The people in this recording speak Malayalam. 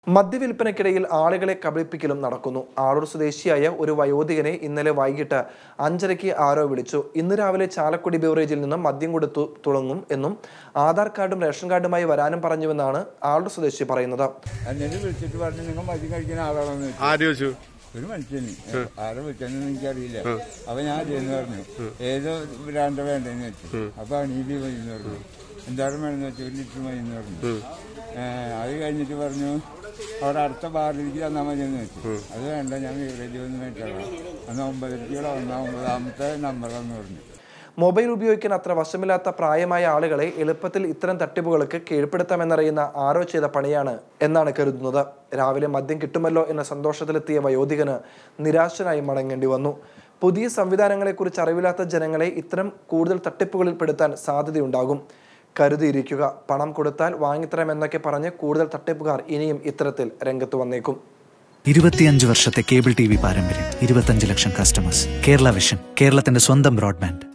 മദ്യവിൽപ്പനയ്ക്കിടയിൽ ആളുകളെ കബളിപ്പിക്കലും നടക്കുന്നു ആളൂർ സ്വദേശിയായ ഒരു വയോധികനെ ഇന്നലെ വൈകിട്ട് അഞ്ചരയ്ക്ക് ആരോ വിളിച്ചു ഇന്ന് രാവിലെ ചാലക്കുടി ബിവറേജിൽ നിന്നും മദ്യം കൊടുത്തു തുടങ്ങും എന്നും ആധാർ കാർഡും റേഷൻ കാർഡുമായി വരാനും പറഞ്ഞുവെന്നാണ് ആളൂർ സ്വദേശി പറയുന്നത് എന്നിട്ട് വിളിച്ചിട്ട് പറഞ്ഞു നിങ്ങൾ മദ്യം കഴിക്കുന്ന ആളാണെന്ന് ചോദിച്ചു ആര് ചോദിച്ചു ഒരു മനുഷ്യന് ആരെ വിളിച്ചെന്ന് എനിക്കറിയില്ല അപ്പൊ ഞാൻ ചെയ്യുന്നു പറഞ്ഞു ഏതോ ബ്രാൻഡ് വേണ്ടെന്ന് വെച്ചു അപ്പൊ അണീതി മതി എന്ന് പറഞ്ഞു എന്തായാലും വേണമെന്ന് വെച്ചു ഒരു ലിറ്റർ മതി എന്ന് പറഞ്ഞു ഏഹ് അത് കഴിഞ്ഞിട്ട് പറഞ്ഞു അവിടെ അടുത്ത ബാറിലേക്ക് തന്നാൽ മതി എന്ന് വെച്ചു അത് വേണ്ട ഞാൻ വിവരേജ് വന്ന് മേടിച്ചോളാം അന്ന് ഒമ്പതരത്തിയുടെ ഒന്നാം ഒമ്പതാമത്തെ നമ്പറാന്ന് പറഞ്ഞു മൊബൈൽ ഉപയോഗിക്കാൻ അത്ര വശമില്ലാത്ത പ്രായമായ ആളുകളെ എളുപ്പത്തിൽ ഇത്തരം തട്ടിപ്പുകൾക്ക് കീഴ്പ്പെടുത്താമെന്നറിയുന്ന ആരോ ചെയ്ത പണിയാണ് എന്നാണ് കരുതുന്നത് രാവിലെ മദ്യം കിട്ടുമല്ലോ എന്ന സന്തോഷത്തിലെത്തിയ വയോധികന് നിരാശനായി മടങ്ങേണ്ടി വന്നു പുതിയ സംവിധാനങ്ങളെക്കുറിച്ച് അറിവില്ലാത്ത ജനങ്ങളെ ഇത്തരം കൂടുതൽ തട്ടിപ്പുകളിൽ പെടുത്താൻ സാധ്യതയുണ്ടാകും കരുതിയിരിക്കുക പണം കൊടുത്താൽ വാങ്ങിത്തരാം എന്നൊക്കെ പറഞ്ഞ് കൂടുതൽ തട്ടിപ്പുകാർ ഇനിയും ഇത്തരത്തിൽ രംഗത്ത് വന്നേക്കും ഇരുപത്തിയഞ്ച് വർഷത്തെ കേബിൾ ടി വി പാരമ്പര്യം ഇരുപത്തഞ്ച് ലക്ഷം കസ്റ്റമേഴ്സ് കേരള വിഷൻ കേരളത്തിന്റെ സ്വന്തം ബ്രോഡ്ബാൻഡ്